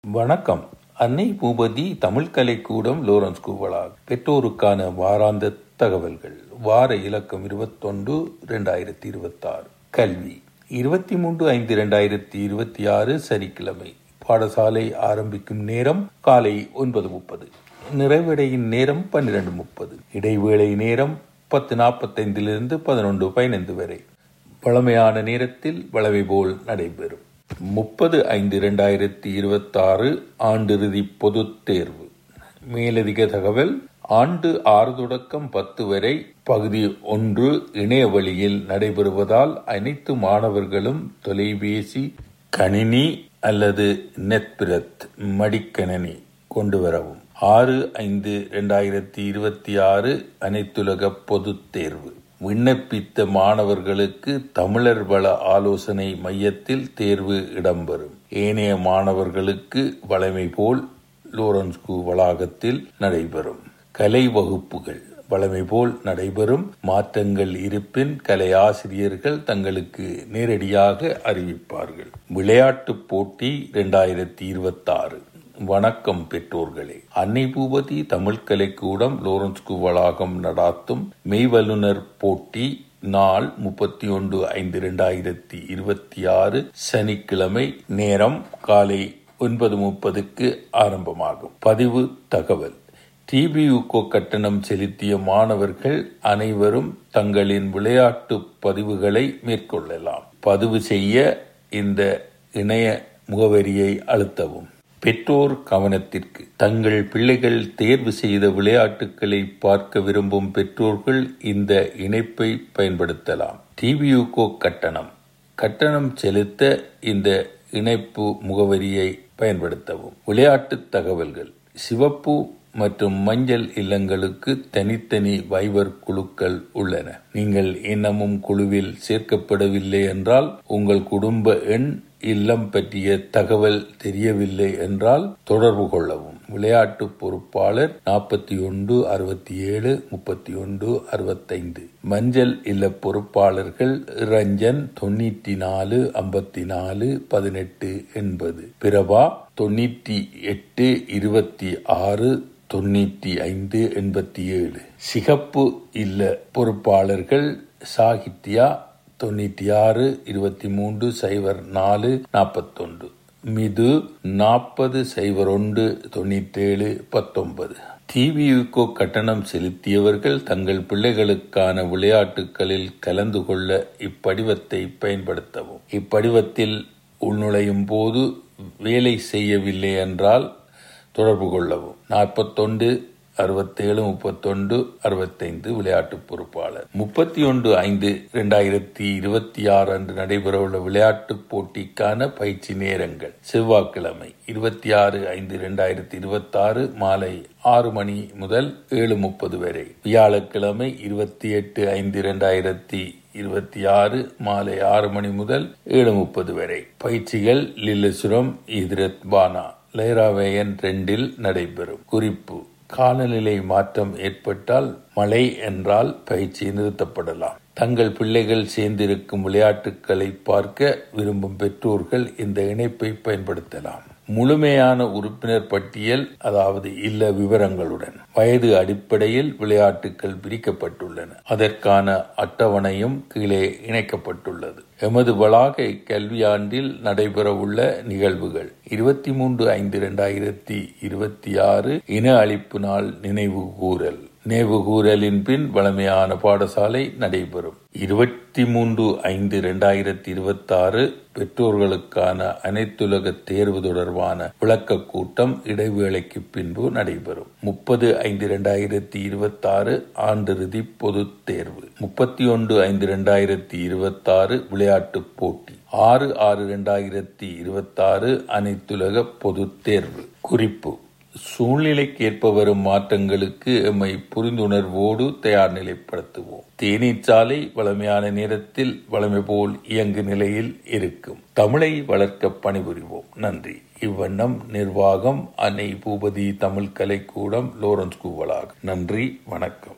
வணக்கம் அன்னை பூபதி தமிழ் கலைக்கூடம் லோரன்ஸ் கூவலாக் பெற்றோருக்கான வாராந்த தகவல்கள் வார இலக்கம் இருபத்தொன்று இரண்டாயிரத்தி இருபத்தாறு கல்வி இருபத்தி மூன்று ஐந்து இரண்டாயிரத்தி இருபத்தி ஆறு சனிக்கிழமை பாடசாலை ஆரம்பிக்கும் நேரம் காலை ஒன்பது முப்பது நிறைவடையின் நேரம் பன்னிரண்டு முப்பது இடைவேளை நேரம் பத்து நாற்பத்தைந்திலிருந்து பதினொன்று பதினைந்து வரை வழமையான நேரத்தில் வளவை போல் நடைபெறும் முப்பது ஐந்து இரண்டாயிரத்தி இருபத்தாறு ஆண்டிறுதி பொதுத் தேர்வு மேலதிக தகவல் ஆண்டு ஆறு தொடக்கம் பத்து வரை பகுதி ஒன்று இணைய வழியில் நடைபெறுவதால் அனைத்து மாணவர்களும் தொலைபேசி கணினி அல்லது நெத்பிரத் மடிக்கணினி கொண்டு வரவும் ஆறு ஐந்து இரண்டாயிரத்தி இருபத்தி ஆறு அனைத்துலக பொதுத் தேர்வு விண்ணப்பித்த மாணவர்களுக்கு தமிழர் வள ஆலோசனை மையத்தில் தேர்வு இடம்பெறும் ஏனைய மாணவர்களுக்கு வளமை போல் லோரன்ஸ்கு வளாகத்தில் நடைபெறும் கலை வகுப்புகள் வளமை போல் நடைபெறும் மாற்றங்கள் இருப்பின் கலை ஆசிரியர்கள் தங்களுக்கு நேரடியாக அறிவிப்பார்கள் விளையாட்டுப் போட்டி இரண்டாயிரத்தி இருபத்தி ஆறு வணக்கம் பெற்றோர்களே அன்னை பூபதி தமிழ் கலைக்கூடம் லோரன்ஸ்கு வளாகம் நடாத்தும் மெய்வல்லுனர் போட்டி நாள் முப்பத்தி ஒன்று ஐந்து இரண்டாயிரத்தி இருபத்தி ஆறு சனிக்கிழமை நேரம் காலை ஒன்பது முப்பதுக்கு ஆரம்பமாகும் பதிவு தகவல் டிபியுகோ கட்டணம் செலுத்திய மாணவர்கள் அனைவரும் தங்களின் விளையாட்டு பதிவுகளை மேற்கொள்ளலாம் பதிவு செய்ய இந்த இணைய முகவரியை அழுத்தவும் பெற்றோர் கவனத்திற்கு தங்கள் பிள்ளைகள் தேர்வு செய்த விளையாட்டுகளை பார்க்க விரும்பும் பெற்றோர்கள் இந்த இணைப்பை பயன்படுத்தலாம் டிவியூகோ கட்டணம் கட்டணம் செலுத்த இந்த இணைப்பு முகவரியை பயன்படுத்தவும் விளையாட்டு தகவல்கள் சிவப்பு மற்றும் மஞ்சள் இல்லங்களுக்கு தனித்தனி வைவர் குழுக்கள் உள்ளன நீங்கள் இன்னமும் குழுவில் சேர்க்கப்படவில்லை என்றால் உங்கள் குடும்ப எண் இல்லம் பற்றிய தகவல் தெரியவில்லை என்றால் தொடர்பு கொள்ளவும் விளையாட்டு பொறுப்பாளர் நாற்பத்தி ஒன்று அறுபத்தி ஏழு முப்பத்தி ஒன்று அறுபத்தைந்து மஞ்சள் இல்ல பொறுப்பாளர்கள் ரஞ்சன் தொண்ணூற்றி நாலு ஐம்பத்தி நாலு பதினெட்டு எண்பது பிரபா தொண்ணூற்றி எட்டு இருபத்தி ஆறு தொண்ணூற்றி ஐந்து எண்பத்தி ஏழு சிகப்பு இல்ல பொறுப்பாளர்கள் சாகித்யா தொண்ணூற்றி ஆறு இருபத்தி மூன்று சைபர் நாலு நாற்பத்தொன்று மிது நாற்பது சைபர் ஒன்று தொண்ணூற்றேழு பத்தொன்பது டிவியுக்கோ கட்டணம் செலுத்தியவர்கள் தங்கள் பிள்ளைகளுக்கான விளையாட்டுகளில் கலந்து கொள்ள இப்படிவத்தை பயன்படுத்தவும் இப்படிவத்தில் உள்நுழையும் போது வேலை செய்யவில்லை என்றால் தொடர்பு கொள்ளவும் நாற்பத்தொன்று அறுபத்தேழு முப்பத்தொன்று அறுபத்தைந்து விளையாட்டு பொறுப்பாளர் முப்பத்தி ஒன்று ஐந்து இரண்டாயிரத்தி இருபத்தி ஆறு அன்று நடைபெறவுள்ள விளையாட்டு போட்டிக்கான பயிற்சி நேரங்கள் செவ்வாய்க்கிழமை இருபத்தி ஆறு ஐந்து இரண்டாயிரத்தி இருபத்தி ஆறு மாலை ஆறு மணி முதல் ஏழு முப்பது வரை வியாழக்கிழமை இருபத்தி எட்டு ஐந்து இரண்டாயிரத்தி இருபத்தி ஆறு மாலை ஆறு மணி முதல் ஏழு முப்பது வரை பயிற்சிகள் லில்லசுரம் இதிரத் பானா லைராவேயன் ரெண்டில் நடைபெறும் குறிப்பு காலநிலை மாற்றம் ஏற்பட்டால் மழை என்றால் பயிற்சி நிறுத்தப்படலாம் தங்கள் பிள்ளைகள் சேர்ந்திருக்கும் விளையாட்டுகளை பார்க்க விரும்பும் பெற்றோர்கள் இந்த இணைப்பை பயன்படுத்தலாம் முழுமையான உறுப்பினர் பட்டியல் அதாவது இல்ல விவரங்களுடன் வயது அடிப்படையில் விளையாட்டுகள் பிரிக்கப்பட்டுள்ளன அதற்கான அட்டவணையும் கீழே இணைக்கப்பட்டுள்ளது எமது வளாக இக்கல்வியாண்டில் நடைபெறவுள்ள நிகழ்வுகள் இருபத்தி மூன்று ஐந்து இரண்டாயிரத்தி இருபத்தி ஆறு இன அழிப்பு நாள் நினைவு கூறல் நினைவுகூரலின் பின் வளமையான பாடசாலை நடைபெறும் இருபத்தி மூன்று ஐந்து இரண்டாயிரத்தி இருபத்தி ஆறு பெற்றோர்களுக்கான அனைத்துலக தேர்வு தொடர்பான விளக்க கூட்டம் இடைவேளைக்கு பின்பு நடைபெறும் முப்பது ஐந்து இரண்டாயிரத்தி இருபத்தி ஆறு ஆண்டிறுதி பொதுத் தேர்வு முப்பத்தி ஒன்று ஐந்து இரண்டாயிரத்தி இருபத்தி ஆறு விளையாட்டுப் போட்டி ஆறு ஆறு இரண்டாயிரத்தி இருபத்தி ஆறு அனைத்துலக பொதுத் தேர்வு குறிப்பு சூழ்நிலைக்கு ஏற்ப வரும் மாற்றங்களுக்கு எம்மை புரிந்துணர்வோடு தயார் நிலைப்படுத்துவோம் தேநீர் சாலை வளமையான நேரத்தில் வளமை போல் இயங்கு நிலையில் இருக்கும் தமிழை வளர்க்க பணிபுரிவோம் நன்றி இவ்வண்ணம் நிர்வாகம் அன்னை பூபதி தமிழ் கலைக்கூடம் லோரன்ஸ் கூவலாக நன்றி வணக்கம்